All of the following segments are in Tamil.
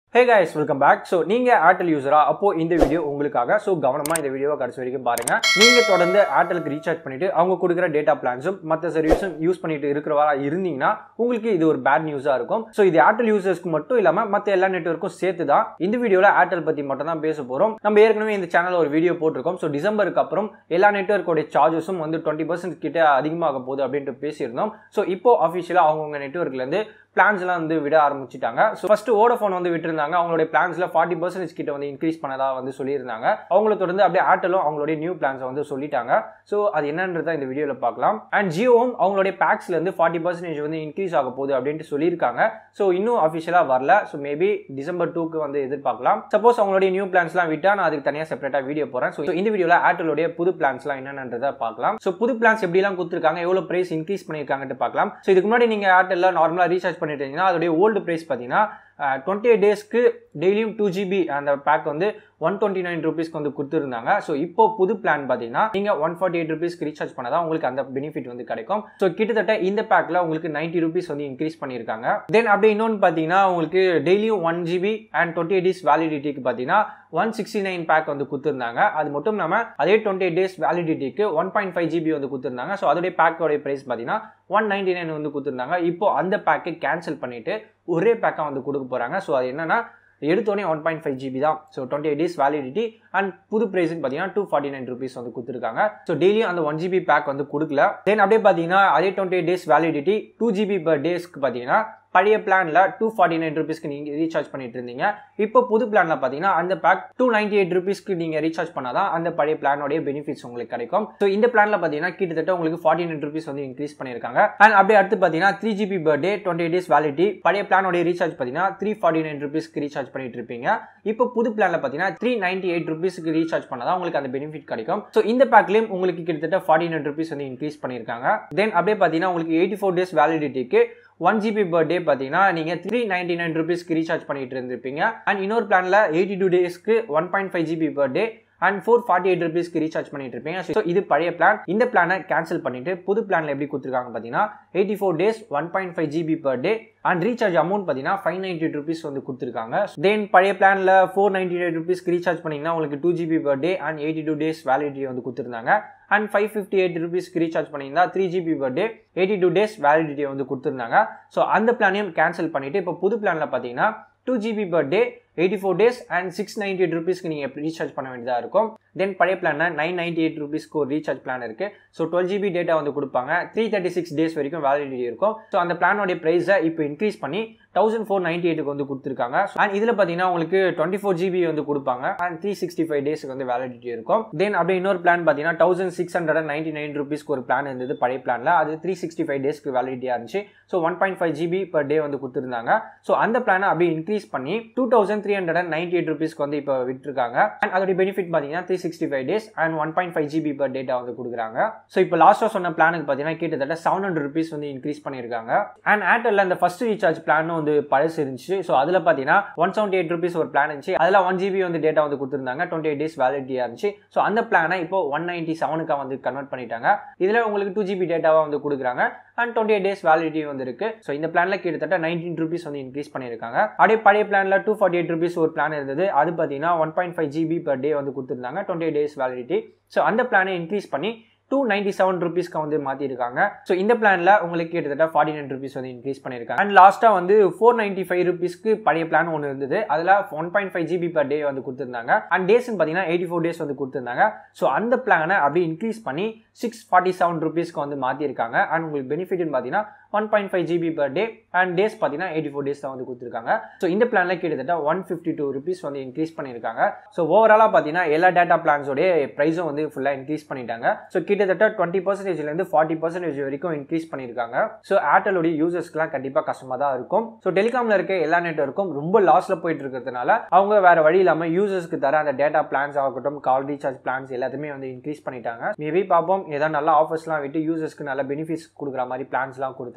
ஹே guys வெல்கம் பேக் ஸோ நீங்கள் ஏர்டெல் யூஸரா அப்போ இந்த வீடியோ உங்களுக்காக ஸோ கவனமாக இந்த வீடியோவை கடைசி வரைக்கும் பாருங்க நீங்கள் தொடர்ந்து ஏர்டெலுக்கு ரீசார்ஜ் பண்ணிட்டு அவங்க கொடுக்குற டேட்டா பிளான்ஸும் மற்ற சர்வீஸும் யூஸ் பண்ணிட்டு இருக்கிறவரா இருந்தீங்கன்னா உங்களுக்கு இது ஒரு பேட் நியூஸாக இருக்கும் ஸோ இது ஏர்டெல் யூசர்ஸ்க்கு மட்டும் இல்லாமல் மற்ற எல்லா நெட்வொர்க்கும் சேர்த்து தான் இந்த வீடியோவில் ஏர்டெல் பற்றி மட்டும் தான் பேச போகிறோம் நம்ம ஏற்கனவே இந்த சேனலில் ஒரு வீடியோ போட்டிருக்கோம் ஸோ டிசம்பருக்கு அப்புறம் எல்லா நெட்வொர்க்கோட சார்ஜஸும் வந்து டுவெண்ட்டி பர்சன்ட் கிட்ட அதிகமாக போகுது அப்படின்ட்டு பேசியிருந்தோம் ஸோ இப்போ அஃபிஷியலாக அவங்கவுங்க நெட்ஒர்க்லேருந்து பிளான்ஸ்லாம் வந்து விட ஆரம்பிச்சிட்டாங்க ஸோ ஃபர்ஸ்ட் ஓடோஃபோன் வந்து விட்டுருந்தாங்க அவங்களுடைய பிளான்ஸ்ல ஃபார்ட்டி பர்சன்டேஜ் கிட்ட வந்து இன்க்ரீஸ் பண்ணதா வந்து சொல்லியிருந்தாங்க அவங்கள தொடர்ந்து அப்படியே ஏர்டெலும் அவங்களுடைய நியூ பிளான்ஸை வந்து சொல்லிட்டாங்க ஸோ அது என்னன்றதை இந்த வீடியோவில் பார்க்கலாம் அண்ட் ஜியோவும் அவங்களுடைய பேக்ஸ்ல இருந்து ஃபார்ட்டி பர்சன்டேஜ் வந்து இன்க்ரீஸ் ஆக போகுது அப்படின்ட்டு சொல்லியிருக்காங்க ஸோ இன்னும் அஃபிஷியலாக வரல ஸோ மேபி டிசம்பர் டூக்கு வந்து எதிர்பார்க்கலாம் சப்போஸ் அவங்களுடைய நியூ பிளான்ஸ்லாம் விட்டா நான் அதுக்கு தனியாக செப்பரேட்டாக வீடியோ போகிறேன் ஸோ இந்த வீடியோவில் ஏர்டெலோடைய புது பிளான்ஸ்லாம் என்னன்றதை பார்க்கலாம் ஸோ புது பிளான்ஸ் எப்படிலாம் கொடுத்துருக்காங்க எவ்வளோ பிரைஸ் இன்க்ரீஸ் பண்ணியிருக்காங்கன்ட்டு பார்க்கலாம் ஸோ இதுக்கு முன்னாடி நீங்கள் ஏர்டெல்ல நார்மலாக ரீசார்ஜ் பண்ணிட்டு இருந்தீங்கன்னா அதோடைய ஓல்டு ப்ரைஸ் பார்த்தீங்கன்னா டுவெண்ட்டி எயிட் டேஸ்க்கு டெய்லியும் டூ ஜிபி அந்த பேக் வந்து ஒன் டுவெண்ட்டி நைன் ருபீஸ்க்கு வந்து கொடுத்துருந்தாங்க ஸோ இப்போ புது பிளான் பார்த்தீங்கன்னா நீங்கள் ஒன் ஃபார்ட்டி எயிட் ருபீஸ்க்கு ரீசார்ஜ் பண்ணாதான் உங்களுக்கு அந்த பெனிஃபிட் வந்து கிடைக்கும் ஸோ கிட்டத்தட்ட இந்த பேக்கில் உங்களுக்கு நைன்ட்டி ருபீஸ் வந்து இன்க்ரீஸ் பண்ணியிருக்காங்க தென் அப்படியே இன்னொன்று பார்த்தீங்கன்னா உங்களுக்கு டெய்லியும் one GB and twenty eight days வேலிடிட்டிக்கு பார்த்தீங்கன்னா ஒன் சிக்ஸ்டி நைன் பேக் வந்து கொடுத்துருந்தாங்க அது மட்டும் இல்லாமல் அதே டுவெண்ட்டி எயிட் டேஸ் வேலிடிட்டிக்கு ஒன் பாயிண்ட் ஃபைவ் ஜிபி வந்து கொடுத்துருந்தாங்க ஸோ அதோடைய பேக்கோடைய ப்ரைஸ் பார்த்தீங்கன்னா ஒன் நைன்டி நைன் வந்து கொடுத்துருந்தாங்க இப்போ அந்த பேக்கை கேன்சல் பண்ணிட்டு ஒரே பேக்காக வந்து கொடுக்க போகிறாங்க ஸோ அது என்னன்னா எடுத்தோடனே ஒன் பாயிண்ட் ஃபைவ் ஜிபி தான் so twenty eight days validity and புது ப்ரைஸ்னு பார்த்தீங்கன்னா டூ ஃபார்ட்டி நைன் ருபீஸ் வந்து கொடுத்துருக்காங்க ஸோ டெய்லியும் அந்த ஒன் ஜிபி பேக் வந்து கொடுக்கல தென் அப்படியே பார்த்தீங்கன்னா அதே twenty eight days validity two GB per டேஸ்க்கு பார்த்தீங்கன்னா பழைய பிளான்ல டூ ஃபார்ட்டி நைன் ருபீஸ்க்கு நீங்கள் ரீசார்ஜ் பண்ணிட்டு இருந்தீங்க இப்போ புது பிளான்ல பார்த்தீங்கன்னா அந்த பேக் டூ நைன்டி எயிட் ருபீஸ்க்கு நீங்கள் ரீசார்ஜ் பண்ணாதான் அந்த பழைய பிளானோடைய பெனிஃபிட்ஸ் உங்களுக்கு கிடைக்கும் ஸோ இந்த பிளான்ல பார்த்தீங்கன்னா கிட்டத்தட்ட உங்களுக்கு ஃபார்ட்டி நைன் ருபீஸ் வந்து இன்க்ரீஸ் பண்ணியிருக்காங்க அண்ட் அப்படியே அடுத்து பார்த்தீங்கன்னா three GB per day twenty eight days validity பழைய பிளானோடைய ரீசார்ஜ் பார்த்தீங்கன்னா த்ரீ ஃபார்ட்டி நைன் ருபீஸ்க்கு ரீசார்ஜ் பண்ணிட்டு இருப்பீங்க இப்போ புது பிளான்ல பார்த்தீங்கன்னா த்ரீ நைன்டி எயிட் ருபீஸ்க்கு ரீசார்ஜ் பண்ணாதான் உங்களுக்கு அந்த பெனிஃபிட் கிடைக்கும் ஸோ இந்த பேக்லேயும் உங்களுக்கு கிட்டத்தட்ட ஃபார்ட்டி நைன் ருபீஸ் வந்து இன்க்ரீஸ் பண்ணியிருக்காங்க தென் அப்படியே பார்த்தீங்கன்னா உங்களுக்கு எயிட்டி ஃபோர் டேஸ் வேலிடிட்டிக்கு ஒன் ஜிபி பர் டே பார்த்தீங்கன்னா நீங்கள் த்ரீ நைன்டி நைன் ருபீஸ்க்கு ரீசார்ஜ் பண்ணிட்டு இருந்திருப்பீங்க அண்ட் இன்னொரு பிளானில் எயிட்டி டூ டேஸ்க்கு one point five GB per day and four forty eight ருபீஸ்க்கு ரீசார்ஜ் பண்ணிட்டு இருப்பீங்க ஸோ இது பழைய பிளான் இந்த பிளானை கேன்சல் பண்ணிட்டு புது பிளான்ல எப்படி கொடுத்துருக்காங்க பார்த்தீங்கன்னா eighty four days one point five GB per day and recharge amount பார்த்தீங்கன்னா ஃபைவ் நைன்டி எயிட் ருபீஸ் வந்து கொடுத்துருக்காங்க தென் பழைய பிளானில் ஃபோர் நைன்டி எயிட் ருபீஸ்க்கு ரீசார்ஜ் பண்ணிங்கன்னா உங்களுக்கு two GB per day and eighty two days validity வந்து கொடுத்துருந்தாங்க அண்ட் ஃபைவ் ஃபிஃப்டி எயிட் ருபீஸ்க்கு ரீசார்ஜ் பண்ணியிருந்தா three GB per day eighty two days validity வந்து கொடுத்துருந்தாங்க ஸோ அந்த பிளானையும் கேன்சல் பண்ணிட்டு இப்போ புது பிளானில் பார்த்தீங்கன்னா two GB per day eighty four days and six ninety eight ருபீஸ்க்கு நீங்கள் ரீசார்ஜ் பண்ண வேண்டியதாக இருக்கும் தென் பழைய பிளானில் நைன் நைன்டி எயிட் ருபீஸ்க்கு ஒரு ரீசார்ஜ் பிளான் இருக்குது ஸோ டுவெல் ஜிபி டேட்டா வந்து கொடுப்பாங்க த்ரீ தேர்ட்டி சிக்ஸ் டேஸ் வரைக்கும் வேலிடிட்டி இருக்கும் ஸோ அந்த பிளானோடைய ப்ரைஸை இப்போ இன்க்ரீஸ் பண்ணி தௌசண்ட் ஃபோர் நைன்டி எயிட்டுக்கு வந்து கொடுத்துருக்காங்க அண்ட் இதில் பார்த்தீங்கன்னா உங்களுக்கு டுவெண்ட்டி ஃபோர் ஜிபி வந்து கொடுப்பாங்க அண்ட் த்ரீ சிக்ஸ்டி ஃபைவ் டேஸ்க்கு வந்து வேலிடிட்டி இருக்கும் தென் அப்படியே இன்னொரு பிளான் பார்த்தீங்கன்னா thousand six hundred and ninety nine ருபீஸ்க்கு ஒரு பிளான் இருந்தது பழைய பிளானில் அது த்ரீ சிக்ஸ்டி ஃபைவ் டேஸ்க்கு வேலிடிட்டியாக இருந்துச்சு so one point five GB per day வந்து கொடுத்துருந்தாங்க ஸோ அந்த பிளானை அப்படியே இன்க்ரீஸ் பண்ணி two thousand three hundred and ninety eight ருபீஸ்க்கு வந்து இப்போ விட்டுருக்காங்க அண்ட் அதோட பெனிஃபிட் பார்த்தீங்கன்னா three sixty five days and one point five GB per data வந்து கொடுக்குறாங்க ஸோ இப்போ லாஸ்ட்டாக சொன்ன பிளானுக்கு பார்த்தீங்கன்னா கிட்டத்தட்ட செவன் ஹண்ட்ரட் ருபீஸ் வந்து இன்க்ரீஸ் பண்ணியிருக்காங்க அண்ட் ஏர்டெல்ல அந்த ஃபர்ஸ்ட் ரீசார்ஜ் பிளானும் வந்து பழசு இருந்துச்சு ஸோ அதில் பார்த்தீங்கன்னா ஒன் செவன்ட்டி எயிட் ருபீஸ் ஒரு பிளான் இருந்துச்சு அதில் ஒன் ஜிபி வந்து டேட்டா வந்து கொடுத்துருந்தாங்க டுவெண்ட்டி எயிட் டேஸ் வேலிட்டியாக இருந்துச்சு ஸோ அந்த பிளானை இப்போ ஒன் நைன்ட்டி செவனுக்காக வந்து கன்வெர்ட் பண்ணிட்டாங்க இதில் உங்களுக்கு டூ ஜிபி டேட்டாவாக வந்து கொடுக்குறாங்க and twenty eight days validity வந்து இருக்கு ஸோ இந்த பிளானில் கிட்டத்தட்ட நைன்டீன் ருபீஸ் வந்து இன்க்ரீஸ் பண்ணியிருக்காங்க அப்படியே பழைய பிளானில் டூ ஃபார்ட்டி எயிட் ருபீஸ் ஒரு பிளான் இருந்தது அது பார்த்தீங்கன்னா one point five GB per day வந்து கொடுத்துருந்தாங்க டுவெண்ட்டி டேஸ் வேலிடிட்டி ஸோ அந்த பிளானை இன்க்ரீஸ் பண்ணி டூ நைன்டி செவன் ருபீஸ்க்கு வந்து மாற்றிருக்காங்க ஸோ இந்த பிளானில் உங்களுக்கு கிட்டத்தட்ட ஃபார்ட்டி நைன் ருபீஸ் வந்து இன்க்ரீஸ் பண்ணியிருக்காங்க அண்ட் லாஸ்ட்டாக வந்து ஃபோர் நைன்ட்டி ஃபைவ் ருபீஸ்க்கு பழைய பிளான் ஒன்று இருந்தது அதில் one point five GB per day வந்து கொடுத்துருந்தாங்க அண்ட் டேஸ்ன்னு பார்த்தீங்கன்னா எயிட்டி ஃபோர் டேஸ் வந்து கொடுத்துருந்தாங்க ஸோ அந்த பிளானை அப்படியே இன்க்ரீஸ் பண்ணி சிக்ஸ் ஃபார்ட்டி செவன் ருபீஸ்க்கு வந்து மாற்றிருக்காங்க அண்ட் உங்களுக்கு பெனிஃபிட்னு பார்த்தீங்கன்னா one point five GB per day and days பார்த்தீங்கன்னா எயிட்டி ஃபோர் டேஸ் தான் வந்து கொடுத்துருக்காங்க ஸோ இந்த பிளானில் கிட்டத்தட்ட ஒன் ஃபிஃப்டி டூ ருபீஸ் வந்து இன்க்ரீஸ் பண்ணியிருக்காங்க ஸோ ஓவராலாக பார்த்தீங்கன்னா எல்லா டேட்டா பிளான்ஸோடைய ப்ரைஸும் வந்து ஃபுல்லாக இன்க்ரீஸ் பண்ணிட்டாங்க ஸோ கிட்டத்தட்ட டுவெண்ட்டி பர்சன்டேஜ்லேருந்து ஃபார்ட்டி பர்சன்டேஜ் வரைக்கும் இன்க்ரீஸ் பண்ணியிருக்காங்க ஸோ ஏர்டெலோடைய யூசர்ஸ்க்குலாம் கண்டிப்பாக கஷ்டமாக தான் இருக்கும் ஸோ டெலிகாமில் இருக்க எல்லா நெட்ஒர்க்கும் ரொம்ப லாஸில் போயிட்டு இருக்கிறதுனால அவங்க வேற வழி இல்லாமல் யூசர்ஸ்க்கு தர அந்த டேட்டா பிளான்ஸ் ஆகட்டும் கால் ரீசார்ஜ் பிளான்ஸ் எல்லாத்தையுமே வந்து இன்க்ரீஸ் பண்ணிட்டாங்க மேபி பார்ப்போம் ஏதாவது நல்ல ஆஃபர்ஸ்லாம் விட்டு யூசர்ஸ்க்கு நல்ல பெனிஃபிட்ஸ் கொடுக்குற மாதிரி பிளான்ஸ்லாம் கொடுத்தா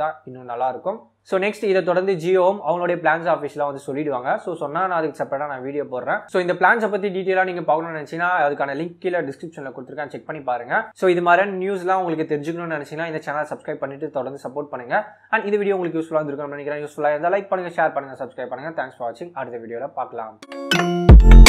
கொடுத்தா இன்னும் நல்லா இருக்கும் ஸோ நெக்ஸ்ட் இதை தொடர்ந்து ஜியோவும் அவங்களுடைய பிளான்ஸ் ஆஃபீஸ்லாம் வந்து சொல்லிடுவாங்க ஸோ சொன்னால் நான் அதுக்கு செப்பரேட்டாக நான் வீடியோ போடுறேன் ஸோ இந்த பிளான்ஸை பற்றி டீட்டெயிலாக நீங்கள் பார்க்கணும்னு நினச்சிங்கன்னா அதுக்கான லிங்க் கீழே டிஸ்கிரிப்ஷனில் கொடுத்துருக்கேன் செக் பண்ணி பாருங்க ஸோ இது மாதிரியான நியூஸ்லாம் உங்களுக்கு தெரிஞ்சுக்கணும்னு நினச்சிங்கன்னா இந்த சேனல் சப்ஸ்கிரைப் பண்ணிட்டு தொடர்ந்து சப்போர்ட் பண்ணுங்க அண்ட் இந்த வீடியோ உங்களுக்கு யூஸ்ஃபுல்லாக இருந்திருக்கும்னு நினைக்கிறேன் யூஸ்ஃபுல்லாக இருந்தால் லைக் பண்ணுங்க ஷேர் பண்ணுங்க சப்ஸ்கிரைப் பண்ணுங்க தேங்க்ஸ் ஃபார் வாட்சிங் அடுத்த வீடியோவில் பார்க்கலாம்